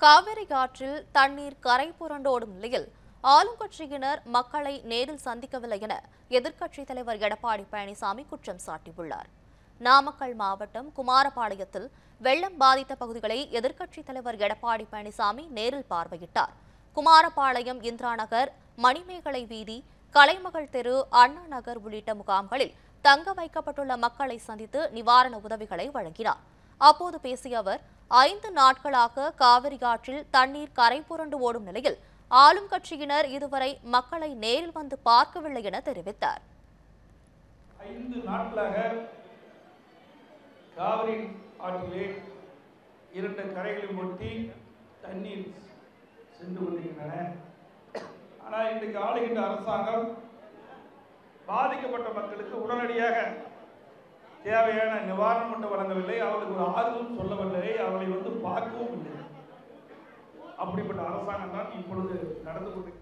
காவிரி ஆற்றில் தண்ணீர் கரை புரண்டோடும் நிலையில் ஆளுங்கட்சியினர் மக்களை நேரில் சந்திக்கவில்லை என எதிர்க்கட்சித் தலைவர் எடப்பாடி பழனிசாமி குற்றம் சாட்டியுள்ளார் நாமக்கல் மாவட்டம் குமாரபாளையத்தில் வெள்ளம் பாதித்த பகுதிகளை எதிர்க்கட்சித் தலைவர் எடப்பாடி பழனிசாமி நேரில் பார்வையிட்டார் குமாரபாளையம் இந்திரா நகர் மணிமேகலை வீதி கலைமகள் தெரு அண்ணா நகர் உள்ளிட்ட முகாம்களில் தங்க வைக்கப்பட்டுள்ள மக்களை சந்தித்து நிவாரண உதவிகளை வழங்கினார் அப்போது பேசிய அவர் ஐந்து நாட்களாக காவிரி ஆற்றில் தண்ணீர் கரை புரண்டு ஓடும் நிலையில் ஆளும் கட்சியினர் இதுவரை மக்களை நேரில் வந்து பார்க்கவில்லை என தெரிவித்தார் ஐந்து நாட்களாக காவிரி ஆற்றிலே இரண்டு கரைகளையும் ஒட்டி தண்ணீர் சென்று கொண்டிருக்கின்றன ஆனால் இன்றைக்கு ஆளுகின்ற அரசாங்கம் பாதிக்கப்பட்ட மக்களுக்கு உடனடியாக தேவையான நிவாரணம் மட்டும் வழங்கவில்லை அவர்களுக்கு ஒரு ஆறுதலும் சொல்லவில்லை அவர்களை வந்து பார்க்கவும் இல்லை அப்படிப்பட்ட அரசாங்கம் தான் இப்பொழுது நடந்து கொண்டிருக்கிறது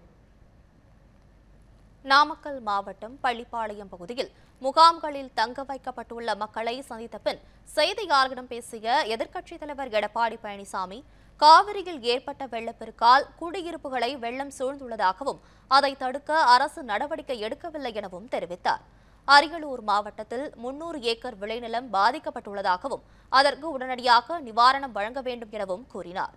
நாமக்கல் மாவட்டம் பள்ளிப்பாளையம் பகுதியில் முகாம்களில் தங்க வைக்கப்பட்டுள்ள மக்களை சந்தித்த பின் செய்தியாளர்களிடம் பேசிய எதிர்க்கட்சித் தலைவர் எடப்பாடி பழனிசாமி காவிரியில் ஏற்பட்ட வெள்ளப்பெருக்கால் குடியிருப்புகளை வெள்ளம் சூழ்ந்துள்ளதாகவும் அதை தடுக்க அரசு நடவடிக்கை எடுக்கவில்லை எனவும் தெரிவித்தார் அரியலூர் மாவட்டத்தில் முன்னூறு ஏக்கர் விளைநிலம் பாதிக்கப்பட்டுள்ளதாகவும் அதற்கு உடனடியாக நிவாரணம் வழங்க வேண்டும் எனவும் கூறினார்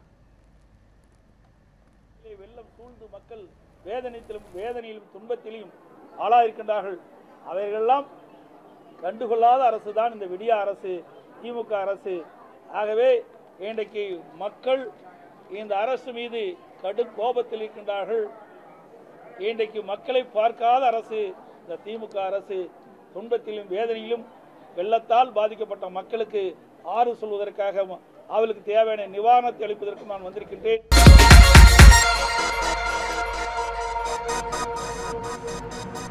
வெள்ளம் சூழ்ந்து மக்கள் வேதனையிலும் வேதனையிலும் துன்பத்திலும் ஆளாயிருக்கின்றார்கள் அவைகளெல்லாம் கண்டுகொள்ளாத அரசு தான் இந்த விடிய அரசு திமுக அரசு ஆகவே இன்றைக்கு மக்கள் இந்த அரசு மீது கடும் கோபத்தில் இருக்கின்றார்கள் இன்றைக்கு மக்களை பார்க்காத அரசு இந்த திமுக அரசு துன்பத்திலும் வேதனையிலும் வெள்ளத்தால் பாதிக்கப்பட்ட மக்களுக்கு ஆறு சொல்வதற்காக அவர்களுக்கு தேவையான நிவாரணத்தை அளிப்பதற்கு நான் வந்திருக்கின்றேன்